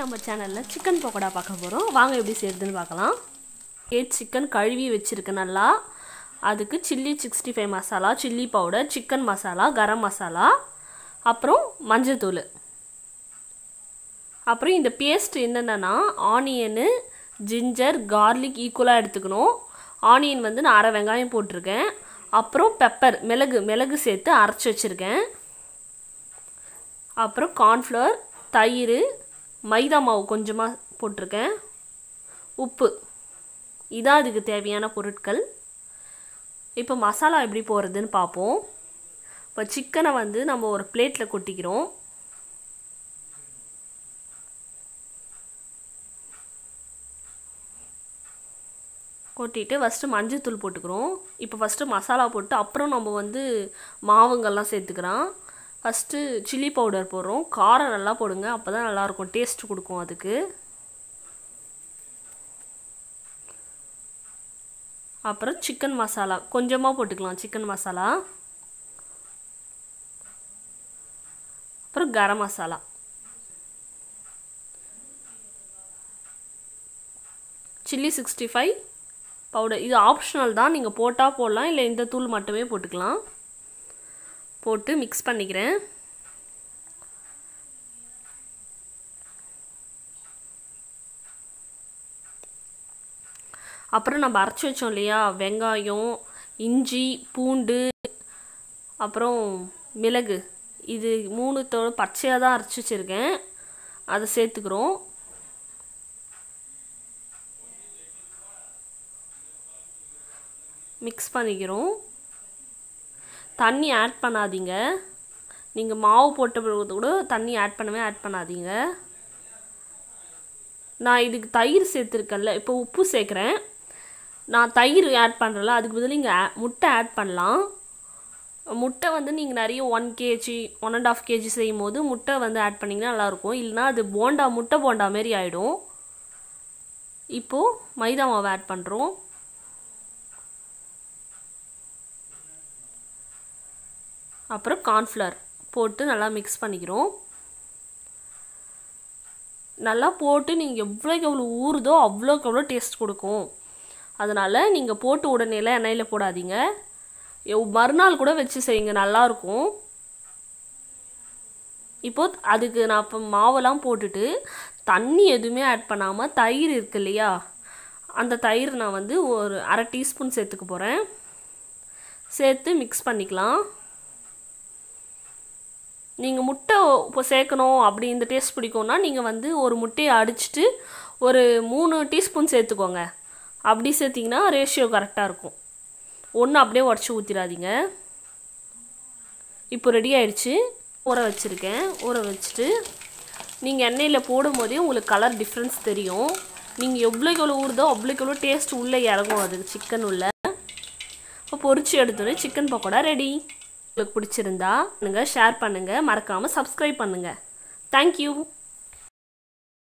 நம்ம சேனலில் சிக்கன் பக்கோடா பார்க்க போகிறோம் வாங்க எப்படி செய்யறதுன்னு பார்க்கலாம் ஏட் சிக்கன் கழுவி வச்சுருக்கேன் நல்லா அதுக்கு சில்லி சிக்ஸ்டி ஃபைவ் மசாலா சில்லி பவுடர் சிக்கன் மசாலா கரம் மசாலா அப்புறம் மஞ்சள்தூள் அப்புறம் இந்த பேஸ்ட் என்னென்னா ஆனியனு ஜிஞ்சர் கார்லிக் ஈக்குவலாக எடுத்துக்கணும் ஆனியன் வந்து நான் அரை வெங்காயம் போட்டிருக்கேன் அப்புறம் பெப்பர் மிளகு மிளகு சேர்த்து அரைச்சி வச்சுருக்கேன் அப்புறம் கார்ன்ஃப்ளவர் தயிர் மைதா மாவு கொஞ்சமாக போட்டிருக்கேன் உப்பு இதான் இதுக்கு தேவையான பொருட்கள் இப்போ மசாலா எப்படி போடுறதுன்னு பார்ப்போம் இப்போ சிக்கனை வந்து நம்ம ஒரு பிளேட்டில் கொட்டிக்கிறோம் கொட்டிட்டு ஃபஸ்ட்டு மஞ்சள்தூள் போட்டுக்கிறோம் இப்போ ஃபஸ்ட்டு மசாலா போட்டு அப்புறம் நம்ம வந்து மாவுங்கள்லாம் சேர்த்துக்கிறோம் ஃபஸ்ட்டு சில்லி பவுடர் போடுறோம் காரம் நல்லா போடுங்க அப்போ தான் நல்லாயிருக்கும் டேஸ்ட் கொடுக்கும் அதுக்கு அப்புறம் சிக்கன் மசாலா கொஞ்சமாக போட்டுக்கலாம் சிக்கன் மசாலா அப்புறம் கரம் மசாலா சில்லி சிக்ஸ்டி ஃபைவ் பவுடர் இது ஆப்ஷனல் தான் நீங்கள் போட்டால் போடலாம் இல்லை இந்த தூள் மட்டுமே போட்டுக்கலாம் போட்டு மிக்ஸ் பண்ணிக்கிறேன் அப்புறம் நம்ம அரைச்சி வச்சோம் இல்லையா வெங்காயம் இஞ்சி பூண்டு அப்புறம் மிளகு இது மூணுத்தோட பச்சையாக தான் அரைச்சி வச்சுருக்கேன் அதை சேர்த்துக்கிறோம் மிக்ஸ் பண்ணிக்கிறோம் தண்ணி ஆட் பண்ணாதீங்க நீங்கள் மாவு போட்ட பிறகு கூட தண்ணி ஆட் பண்ணவே ஆட் பண்ணாதீங்க நான் இதுக்கு தயிர் சேர்த்துருக்கேன்ல இப்போ உப்பு சேர்க்குறேன் நான் தயிர் ஆட் பண்ணுறல அதுக்கு பதில் இங்கே முட்டை ஆட் பண்ணலாம் முட்டை வந்து நீங்கள் நிறைய one KG one and half KG செய்யும் போது முட்டை வந்து ஆட் பண்ணிங்கன்னா நல்லாயிருக்கும் இல்லைனா அது போண்டா முட்டை போண்டா மாரி ஆகிடும் இப்போது மைதா மாவு ஆட் பண்ணுறோம் அப்புறம் கார்ன்ஃப்ளவர் போட்டு நல்லா மிக்ஸ் பண்ணிக்கிறோம் நல்லா போட்டு நீங்கள் எவ்வளோக்கு எவ்வளோ ஊறுதோ அவ்வளோக்கு எவ்வளோ டேஸ்ட் கொடுக்கும் அதனால் நீங்கள் போட்டு உடனேலாம் எண்ணெயில் போடாதீங்க மறுநாள் கூட வச்சு செய்யுங்க நல்லாயிருக்கும் இப்போது அதுக்கு நான் இப்போ மாவெல்லாம் போட்டுட்டு தண்ணி எதுவுமே ஆட் பண்ணாமல் தயிர் இருக்கு இல்லையா அந்த தயிர் நான் வந்து ஒரு அரை டீஸ்பூன் சேர்த்துக்க போகிறேன் சேர்த்து மிக்ஸ் பண்ணிக்கலாம் நீங்கள் முட்டை இப்போ சேர்க்கணும் அப்படி இந்த டேஸ்ட் பிடிக்கும்னா நீங்கள் வந்து ஒரு முட்டையை அடிச்சுட்டு ஒரு மூணு டீஸ்பூன் சேர்த்துக்கோங்க அப்படி சேர்த்திங்கன்னா ரேஷியோ கரெக்டாக இருக்கும் ஒன்று அப்படியே உடச்சி ஊற்றிடாதீங்க இப்போ ரெடி ஆயிடுச்சு ஊற வச்சுருக்கேன் ஊற வச்சுட்டு நீங்கள் எண்ணெயில் போடும் போதே உங்களுக்கு கலர் டிஃப்ரென்ஸ் தெரியும் நீங்கள் எவ்வளோக்கு எவ்வளோ ஊறுதோ அவ்வளோக்கு எவ்வளோ டேஸ்ட் உள்ளே இறங்கும் அது சிக்கன் உள்ள இப்போ பொரிச்சு எடுத்தோன்னே சிக்கன் பக்கோடா ரெடி உங்களுக்கு பிடிச்சிருந்தா பண்ணுங்கள் ஷேர் பண்ணுங்கள் மறக்காமல் சப்ஸ்கிரைப் பண்ணுங்கள் தேங்க்யூ